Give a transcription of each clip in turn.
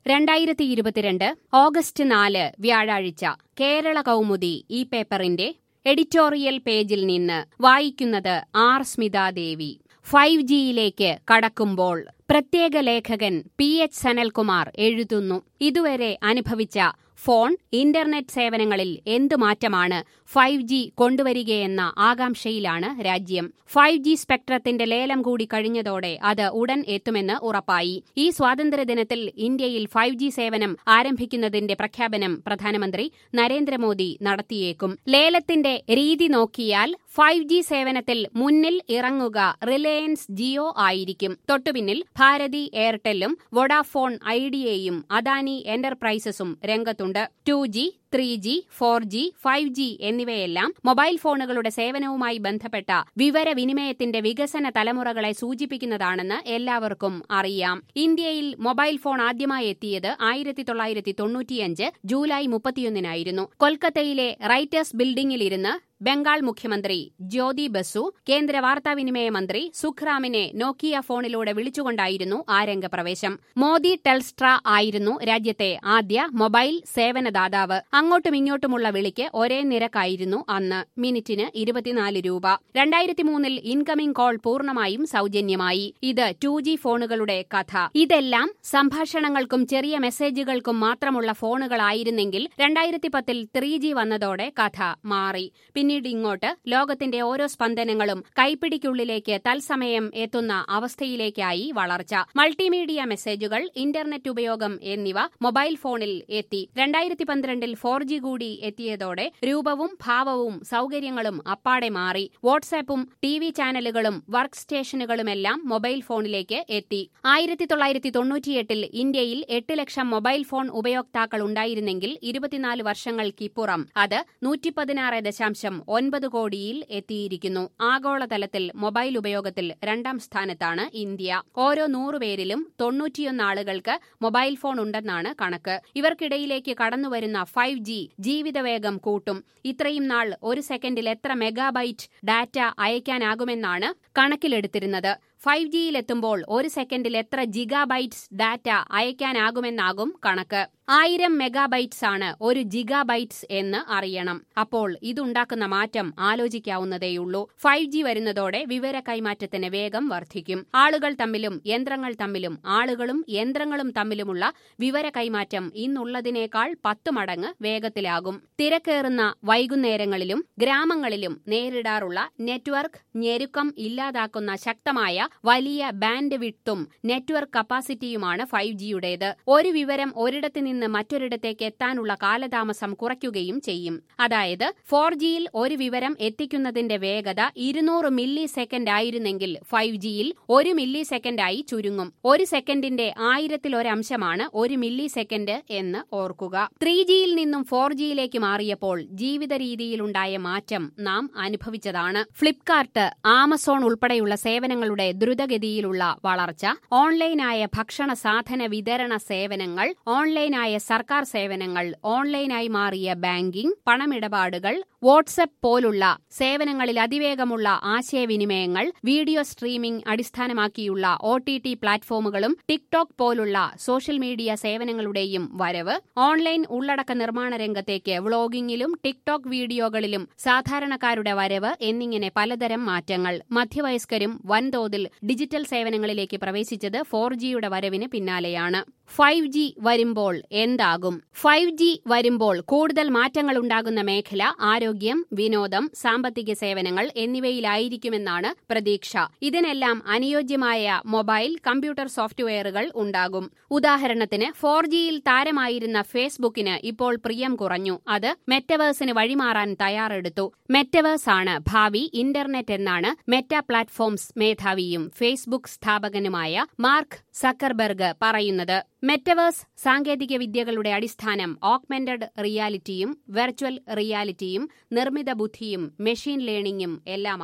രണ്ടായിരത്തി ഇരുപത്തിരണ്ട് ഓഗസ്റ്റ് നാല് വ്യാഴാഴ്ച കേരള കൗമുദി ഈ പേപ്പറിന്റെ എഡിറ്റോറിയൽ പേജിൽ നിന്ന് വായിക്കുന്നത് ആർ സ്മിതാദേവി ഫൈവ് ജിയിലേക്ക് കടക്കുമ്പോൾ പ്രത്യേക ലേഖകൻ പി എച്ച് സനൽകുമാർ എഴുതുന്നു ഇതുവരെ അനുഭവിച്ച ഫോൺ ഇന്റർനെറ്റ് സേവനങ്ങളിൽ എന്തു മാറ്റമാണ് ഫൈവ് ജി കൊണ്ടുവരികയെന്ന ആകാംക്ഷയിലാണ് രാജ്യം ഫൈവ് ജി സ്പെക്ട്രത്തിന്റെ ലേലം കൂടി കഴിഞ്ഞതോടെ അത് ഉടൻ എത്തുമെന്ന് ഉറപ്പായി ഈ സ്വാതന്ത്ര്യദിനത്തിൽ ഇന്ത്യയിൽ ഫൈവ് ജി സേവനം ആരംഭിക്കുന്നതിന്റെ പ്രഖ്യാപനം പ്രധാനമന്ത്രി നരേന്ദ്രമോദി നടത്തിയേക്കും ലേലത്തിന്റെ രീതി നോക്കിയാൽ ഫൈവ് ജി സേവനത്തിൽ മുന്നിൽ ഇറങ്ങുക റിലയൻസ് ജിയോ ആയിരിക്കും തൊട്ടുപിന്നിൽ ഭാരതി എയർടെല്ലും വൊഡാഫോൺ ഐഡിയയും അദാനി എന്റർപ്രൈസസും രംഗത്തുണ്ട് two G three G four G five G എന്നിവയെല്ലാം മൊബൈൽ ഫോണുകളുടെ സേവനവുമായി ബന്ധപ്പെട്ട വിവരവിനിമയത്തിന്റെ വികസന തലമുറകളെ സൂചിപ്പിക്കുന്നതാണെന്ന് എല്ലാവർക്കും അറിയാം ഇന്ത്യയിൽ മൊബൈൽ ഫോൺ ആദ്യമായി എത്തിയത് ആയിരത്തി തൊള്ളായിരത്തി തൊണ്ണൂറ്റിയഞ്ച് ജൂലൈ മുപ്പത്തിയൊന്നിനായിരുന്നു കൊൽക്കത്തയിലെ റൈറ്റേഴ്സ് ബിൽഡിംഗിലിരുന്ന് ബംഗാൾ മുഖ്യമന്ത്രി ജ്യോതി ബസു കേന്ദ്ര വാർത്താവിനിമയ മന്ത്രി സുഖ്റാമിനെ നോക്കിയ ഫോണിലൂടെ വിളിച്ചുകൊണ്ടായിരുന്നു ആ രംഗപ്രവേശം മോദി ടെൽസ്ട്ര ആയിരുന്നു രാജ്യത്തെ ആദ്യ മൊബൈൽ സേവനദാതാവ് അങ്ങോട്ടും ഇങ്ങോട്ടുമുള്ള വിളിക്ക് ഒരേ നിരക്കായിരുന്നു അന്ന് മിനിറ്റിന് ഇരുപത്തിനാല് രൂപ രണ്ടായിരത്തി മൂന്നിൽ ഇൻകമിംഗ് കോൾ പൂർണ്ണമായും സൗജന്യമായി ഇത് ടു ജി ഫോണുകളുടെ കഥ ഇതെല്ലാം സംഭാഷണങ്ങൾക്കും ചെറിയ മെസ്സേജുകൾക്കും മാത്രമുള്ള ഫോണുകളായിരുന്നെങ്കിൽ രണ്ടായിരത്തി പത്തിൽ ത്രീ ജി വന്നതോടെ കഥ മാറി പിന്നീട് ഇങ്ങോട്ട് ലോകത്തിന്റെ ഓരോ സ്പന്ദനങ്ങളും കൈപ്പിടിക്കുള്ളിലേക്ക് തത്സമയം എത്തുന്ന അവസ്ഥയിലേക്കായി വളർച്ച മൾട്ടിമീഡിയ മെസ്സേജുകൾ ഇന്റർനെറ്റ് ഉപയോഗം എന്നിവ മൊബൈൽ ഫോണിൽ എത്തി രണ്ടായിരത്തി പന്ത്രണ്ടിൽ ഫോർ ജി കൂടി എത്തിയതോടെ രൂപവും ഭാവവും സൗകര്യങ്ങളും അപ്പാടെ മാറി വാട്സാപ്പും ടി വി ചാനലുകളും വർക്ക് സ്റ്റേഷനുകളുമെല്ലാം മൊബൈൽ ഫോണിലേക്ക് എത്തി ആയിരത്തി തൊള്ളായിരത്തി തൊണ്ണൂറ്റിയെട്ടിൽ ഇന്ത്യയിൽ എട്ട് ലക്ഷം മൊബൈൽ ഫോൺ ഉപയോക്താക്കൾ ഉണ്ടായിരുന്നെങ്കിൽ ഇരുപത്തിനാല് വർഷങ്ങൾക്കിപ്പുറം അത് നൂറ്റി പതിനാറ് ദശാംശം ഒൻപത് കോടിയിൽ എത്തിയിരിക്കുന്നു ആഗോളതലത്തിൽ മൊബൈൽ ഉപയോഗത്തിൽ രണ്ടാം സ്ഥാനത്താണ് ഇന്ത്യ ഓരോ നൂറുപേരിലും തൊണ്ണൂറ്റിയൊന്ന് ആളുകൾക്ക് മൊബൈൽ ഫോൺ ഉണ്ടെന്നാണ് കണക്ക് ഇവർക്കിടയിലേക്ക് കടന്നുവരുന്ന ഫൈവ് ജി ജീവിതവേഗം കൂട്ടും ഇത്രയും നാൾ ഒരു സെക്കൻഡിൽ എത്ര മെഗാബൈറ്റ് ഡാറ്റ അയക്കാനാകുമെന്നാണ് കണക്കിലെടുത്തിരുന്നത് ഫൈവ് ജിയിലെത്തുമ്പോൾ ഒരു സെക്കൻഡിൽ എത്ര ജിഗാബൈറ്റ്സ് ഡാറ്റ അയക്കാനാകുമെന്നാകും കണക്ക് ആയിരം മെഗാബൈറ്റ്സ് ആണ് ഒരു ജിഗാബൈറ്റ്സ് എന്ന് അറിയണം അപ്പോൾ ഇതുണ്ടാക്കുന്ന മാറ്റം ആലോചിക്കാവുന്നതേയുള്ളൂ ഫൈവ് ജി വരുന്നതോടെ വിവര കൈമാറ്റത്തിന് വേഗം വർദ്ധിക്കും ആളുകൾ തമ്മിലും യന്ത്രങ്ങൾ തമ്മിലും ആളുകളും യന്ത്രങ്ങളും തമ്മിലുമുള്ള വിവര കൈമാറ്റം ഇന്നുള്ളതിനേക്കാൾ പത്ത് മടങ്ങ് വേഗത്തിലാകും തിരക്കേറുന്ന വൈകുന്നേരങ്ങളിലും ഗ്രാമങ്ങളിലും നേരിടാറുള്ള നെറ്റ്വർക്ക് ഞെരുക്കം ഇല്ലാതാക്കുന്ന ശക്തമായ വലിയ ബാൻഡ് വിട്ടും നെറ്റ്വർക്ക് കപ്പാസിറ്റിയുമാണ് ഫൈവ് ജിയുടേത് ഒരു വിവരം ഒരിടത്ത് നിന്ന് മറ്റൊരിടത്തേക്ക് എത്താനുള്ള കാലതാമസം കുറയ്ക്കുകയും ചെയ്യും അതായത് ഫോർ ജിയിൽ ഒരു വിവരം എത്തിക്കുന്നതിന്റെ വേഗത ഇരുന്നൂറ് മില്ലി സെക്കൻഡ് ആയിരുന്നെങ്കിൽ ഫൈവ് ജിയിൽ ഒരു മില്ലി സെക്കൻഡായി ചുരുങ്ങും ഒരു സെക്കൻഡിന്റെ ആയിരത്തിലൊരംശമാണ് ഒരു മില്ലി സെക്കൻഡ് എന്ന് ഓർക്കുക ത്രീ ജിയിൽ നിന്നും ഫോർ ജിയിലേക്ക് മാറിയപ്പോൾ ജീവിത രീതിയിലുണ്ടായ മാറ്റം നാം അനുഭവിച്ചതാണ് ഫ്ലിപ്കാർട്ട് ആമസോൺ ഉൾപ്പെടെയുള്ള സേവനങ്ങളുടെ ദ്രുതഗതിയിലുള്ള വളർച്ച ഓൺലൈനായ ഭക്ഷണ സാധന വിതരണ സേവനങ്ങൾ ഓൺലൈനായ സർക്കാർ സേവനങ്ങൾ ഓൺലൈനായി മാറിയ ബാങ്കിംഗ് പണമിടപാടുകൾ വാട്സ്ആപ്പ് പോലുള്ള സേവനങ്ങളിൽ അതിവേഗമുള്ള ആശയവിനിമയങ്ങൾ വീഡിയോ സ്ട്രീമിംഗ് അടിസ്ഥാനമാക്കിയുള്ള ഒ ടി ടി പ്ലാറ്റ്ഫോമുകളും ടിക്ടോക്ക് പോലുള്ള സോഷ്യൽ മീഡിയ സേവനങ്ങളുടെയും വരവ് ഓൺലൈൻ ഉള്ളടക്ക നിർമ്മാണ രംഗത്തേക്ക് വ്ളോഗിംഗിലും ടിക്ടോക്ക് വീഡിയോകളിലും സാധാരണക്കാരുടെ വരവ് എന്നിങ്ങനെ പലതരം മാറ്റങ്ങൾ മധ്യവയസ്കരും വൻതോതിൽ ഡിജിറ്റൽ സേവനങ്ങളിലേക്ക് പ്രവേശിച്ചത് ഫോർ ജിയുടെ വരവിന് പിന്നാലെയാണ് ഫൈവ് ജി വരുമ്പോൾ എന്താകും ഫൈവ് ജി വരുമ്പോൾ കൂടുതൽ മാറ്റങ്ങൾ ഉണ്ടാകുന്ന മേഖല ആരോഗ്യം വിനോദം സാമ്പത്തിക സേവനങ്ങൾ എന്നിവയിലായിരിക്കുമെന്നാണ് പ്രതീക്ഷ ഇതിനെല്ലാം അനുയോജ്യമായ മൊബൈൽ കമ്പ്യൂട്ടർ സോഫ്റ്റ്വെയറുകൾ ഉണ്ടാകും ഉദാഹരണത്തിന് ഫോർ ജിയിൽ താരമായിരുന്ന ഫേസ്ബുക്കിന് ഇപ്പോൾ പ്രിയം കുറഞ്ഞു അത് മെറ്റവേഴ്സിന് വഴിമാറാൻ തയ്യാറെടുത്തു മെറ്റവേഴ്സ് ആണ് ഭാവി ഇന്റർനെറ്റ് എന്നാണ് മെറ്റ പ്ലാറ്റ്ഫോംസ് മേധാവിയും ഫേസ്ബുക്ക് സ്ഥാപകനുമായ മാർക്ക് സക്കർബർഗ് പറയുന്നത് മെറ്റവേഴ്സ് സാങ്കേതിക വിദ്യകളുടെ അടിസ്ഥാനം ഓഗ്മെന്റഡ് റിയാലിറ്റിയും വെർച്വൽ റിയാലിറ്റിയും നിർമ്മിത ബുദ്ധിയും മെഷീൻ ലേണിംഗും എല്ലാമാണ്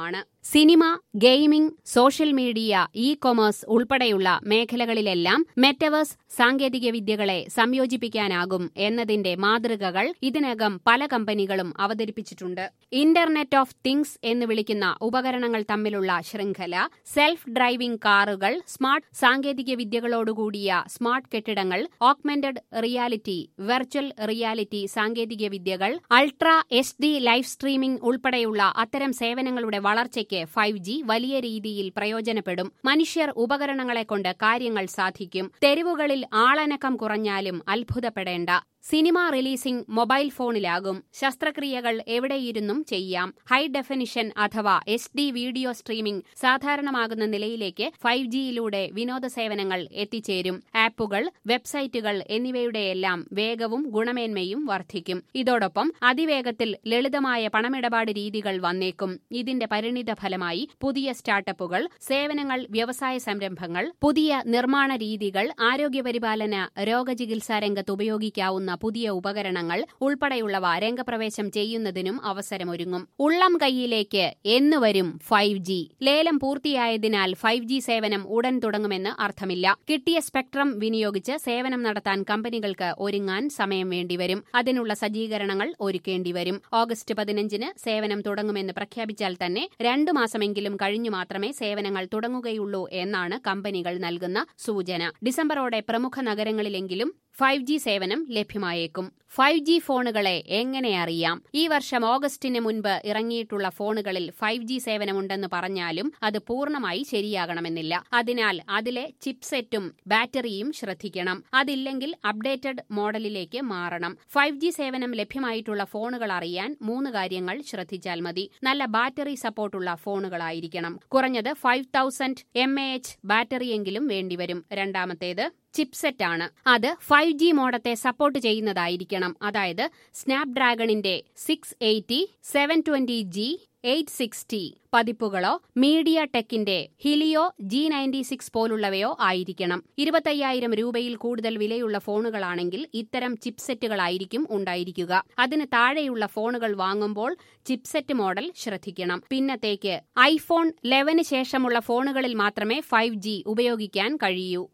cinema gaming social media e commerce ഉൾപ്പെടെയുള്ള മേഖലകളിലെല്ലാം മെറ്റവേഴ്സ് സാങ്കേതിക വിദ്യകളെ സംയോജിപ്പിക്കാനാകും എന്നതിന്റെ മാതൃകകൾ ഇതിനകം പല കമ്പനികളും അവതരിപ്പിച്ചിട്ടുണ്ട് ഇന്റർനെറ്റ് ഓഫ് തിങ്സ് എന്ന് വിളിക്കുന്ന ഉപകരണങ്ങൾ തമ്മിലുള്ള ശൃംഖല സെൽഫ് ഡ്രൈവിംഗ് കാറുകൾ സ്മാർട്ട് സാങ്കേതിക വിദ്യകളോടുകൂടിയ സ്മാർട്ട് കെട്ടിടങ്ങൾ ഓഗ്മെന്റഡ് റിയാലിറ്റി വെർച്വൽ റിയാലിറ്റി സാങ്കേതിക വിദ്യകൾ ultra H D live streaming ഉൾപ്പെടെയുള്ള അത്തരം സേവനങ്ങളുടെ വളർച്ചയ്ക്ക് ഫൈവ് ജി വലിയ രീതിയിൽ പ്രയോജനപ്പെടും മനുഷ്യർ ഉപകരണങ്ങളെ കൊണ്ട് കാര്യങ്ങൾ സാധിക്കും തെരുവുകളിൽ ആളനക്കം കുറഞ്ഞാലും അത്ഭുതപ്പെടേണ്ട സിനിമ റിലീസിംഗ് മൊബൈൽ ഫോണിലാകും ശസ്ത്രക്രിയകൾ എവിടെയിരുന്നും ചെയ്യാം ഹൈ ഡെഫിനിഷൻ അഥവാ എസ് ഡി വീഡിയോ സ്ട്രീമിംഗ് സാധാരണമാകുന്ന നിലയിലേക്ക് ഫൈവ് ജിയിലൂടെ വിനോദ സേവനങ്ങൾ എത്തിച്ചേരും ആപ്പുകൾ വെബ്സൈറ്റുകൾ എന്നിവയുടെയെല്ലാം വേഗവും ഗുണമേന്മയും വർദ്ധിക്കും ഇതോടൊപ്പം അതിവേഗത്തിൽ ലളിതമായ പണമിടപാട് രീതികൾ വന്നേക്കും ഇതിന്റെ പരിണിത ഫലമായി പുതിയ സ്റ്റാർട്ടപ്പുകൾ സേവനങ്ങൾ വ്യവസായ സംരംഭങ്ങൾ പുതിയ നിർമ്മാണ രീതികൾ ആരോഗ്യപരിപാലന രോഗചികിത്സാ രംഗത്ത് ഉപയോഗിക്കാവുന്ന പുതിയ ഉപകരണങ്ങൾ ഉൾപ്പെടെയുള്ളവ രംഗപ്രവേശം ചെയ്യുന്നതിനും അവസരമൊരുങ്ങും ഉള്ളം കൈയിലേക്ക് എന്നുവരും ഫൈവ് ജി ലേലം പൂർത്തിയായതിനാൽ ഫൈവ് ജി സേവനം ഉടൻ തുടങ്ങുമെന്ന് അർത്ഥമില്ല കിട്ടിയ സ്പെക്ട്രം വിനിയോഗിച്ച് സേവനം നടത്താൻ കമ്പനികൾക്ക് ഒരുങ്ങാൻ സമയം വേണ്ടിവരും അതിനുള്ള സജ്ജീകരണങ്ങൾ ഒരുക്കേണ്ടിവരും ഓഗസ്റ്റ് പതിനഞ്ചിന് സേവനം തുടങ്ങുമെന്ന് പ്രഖ്യാപിച്ചാൽ തന്നെ രണ്ടു മാസമെങ്കിലും കഴിഞ്ഞു മാത്രമേ സേവനങ്ങൾ തുടങ്ങുകയുള്ളൂ എന്നാണ് കമ്പനികൾ നൽകുന്ന സൂചന ഡിസംബറോടെ പ്രമുഖ നഗരങ്ങളിലെങ്കിലും ഫൈവ് ജി സേവനം ലഭ്യമായേക്കും ഫൈവ് ജി ഫോണുകളെ എങ്ങനെ അറിയാം ഈ വർഷം ഓഗസ്റ്റിന് മുൻപ് ഇറങ്ങിയിട്ടുള്ള ഫോണുകളിൽ ഫൈവ് ജി സേവനമുണ്ടെന്ന് പറഞ്ഞാലും അത് പൂർണ്ണമായി ശരിയാകണമെന്നില്ല അതിനാൽ അതിലെ ചിപ്സെറ്റും ബാറ്ററിയും ശ്രദ്ധിക്കണം അതില്ലെങ്കിൽ അപ്ഡേറ്റഡ് മോഡലിലേക്ക് മാറണം ഫൈവ് ജി സേവനം ലഭ്യമായിട്ടുള്ള ഫോണുകൾ അറിയാൻ മൂന്ന് കാര്യങ്ങൾ ശ്രദ്ധിച്ചാൽ മതി നല്ല ബാറ്ററി സപ്പോർട്ടുള്ള ഫോണുകളായിരിക്കണം കുറഞ്ഞത് five thousand M A H ബാറ്ററിയെങ്കിലും വേണ്ടിവരും രണ്ടാമത്തേത് ചിപ്സെറ്റ് ആണ് അത് ഫൈവ് ജി മോഡത്തെ സപ്പോർട്ട് ചെയ്യുന്നതായിരിക്കണം അതായത് സ്നാപ്ഡ്രാഗണിന്റെ six eighty seven twenty G eight sixty പതിപ്പുകളോ മീഡിയ ടെക്കിന്റെ ഹിലിയോ ജി നയൻറ്റി സിക്സ് പോലുള്ളവയോ ആയിരിക്കണം ഇരുപത്തയ്യായിരം രൂപയിൽ കൂടുതൽ വിലയുള്ള ഫോണുകളാണെങ്കിൽ ഇത്തരം ചിപ്സെറ്റുകളായിരിക്കും ഉണ്ടായിരിക്കുക അതിന് താഴെയുള്ള ഫോണുകൾ വാങ്ങുമ്പോൾ ചിപ്സെറ്റ് മോഡൽ ശ്രദ്ധിക്കണം പിന്നത്തേക്ക് ഐഫോൺ ലെവന് ശേഷമുള്ള ഫോണുകളിൽ മാത്രമേ ഫൈവ് ഉപയോഗിക്കാൻ കഴിയൂ